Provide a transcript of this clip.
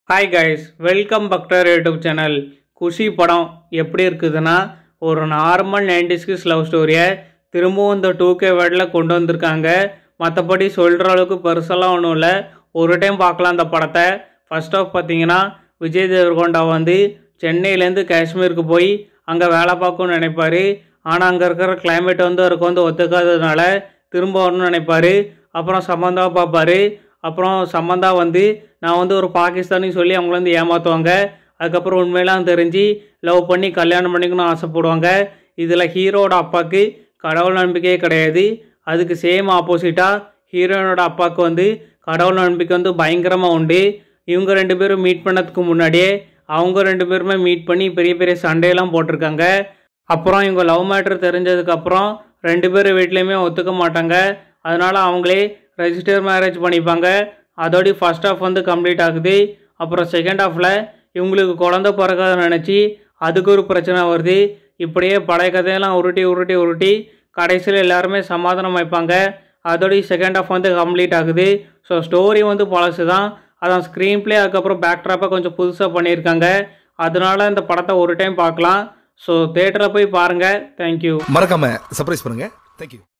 hi guys welcome பக்டர் YouTube channel Kushi படம் எப்படி இருக்குதுன்னா ஒரு நார்மல் நைன்டிஸ்க்கு லவ் ஸ்டோரியை திரும்பவும் இந்த டூ கே வேர்டில் கொண்டு வந்திருக்காங்க மற்றபடி சொல்கிற அளவுக்கு பெருசெல்லாம் ஒன்றும் இல்லை ஒரு டைம் பார்க்கலாம் அந்த படத்தை ஃபர்ஸ்ட் ஆஃப் பார்த்தீங்கன்னா விஜய் தேவர்கொண்டா வந்து சென்னையிலேருந்து காஷ்மீருக்கு போய் அங்கே வேலை பார்க்கணும்னு நினைப்பாரு ஆனால் அங்கே இருக்கிற climate வந்து அவருக்கு வந்து ஒத்துக்காததுனால திரும்ப வரணும்னு நினைப்பாரு அப்புறம் சம்மந்தாவை பார்ப்பாரு அப்புறம் சம்மந்தா வந்து நான் வந்து ஒரு பாகிஸ்தானி சொல்லி அவங்கள வந்து ஏமாற்றுவாங்க அதுக்கப்புறம் உண்மையெல்லாம் தெரிஞ்சு லவ் பண்ணி கல்யாணம் பண்ணிக்கணும்னு ஆசைப்படுவாங்க இதில் ஹீரோட அப்பாவுக்கு கடவுள் நம்பிக்கையே கிடையாது அதுக்கு சேம் ஆப்போசிட்டாக ஹீரோயினோட அப்பாவுக்கு வந்து கடவுள் நம்பிக்கை வந்து பயங்கரமாக உண்டு இவங்க ரெண்டு பேரும் மீட் பண்ணதுக்கு முன்னாடியே அவங்க ரெண்டு பேருமே மீட் பண்ணி பெரிய பெரிய சண்டையெல்லாம் போட்டிருக்காங்க அப்புறம் இவங்க லவ் மேட்ரு தெரிஞ்சதுக்கப்புறம் ரெண்டு பேரும் வீட்லேயுமே ஒத்துக்க மாட்டாங்க அதனால் அவங்களே ரெஜிஸ்டர் மேரேஜ் பண்ணிப்பாங்க அதோடய ஃபர்ஸ்ட் ஹாஃப் வந்து கம்ப்ளீட் ஆகுது அப்புறம் செகண்ட் ஹாஃபில் இவங்களுக்கு குழந்த பிறக்காதுன்னு நினச்சி அதுக்கு ஒரு பிரச்சனை வருது இப்படியே பழைய கதையெல்லாம் உருட்டி உருட்டி உருட்டி கடைசியில் எல்லாருமே சமாதானம் வைப்பாங்க அதோடய செகண்ட் ஹாஃப் வந்து கம்ப்ளீட் ஆகுது ஸோ ஸ்டோரி வந்து பழசு தான் அதான் ஸ்க்ரீன் ப்ளே அதுக்கப்புறம் பேக்ட்ராப்பை கொஞ்சம் புதுசாக பண்ணியிருக்காங்க அதனால இந்த படத்தை ஒரு டைம் பார்க்கலாம் ஸோ தேட்டரில் போய் பாருங்கள் தேங்க்யூ மறக்காம சர்ப்ரைஸ் பண்ணுங்க தேங்க்யூ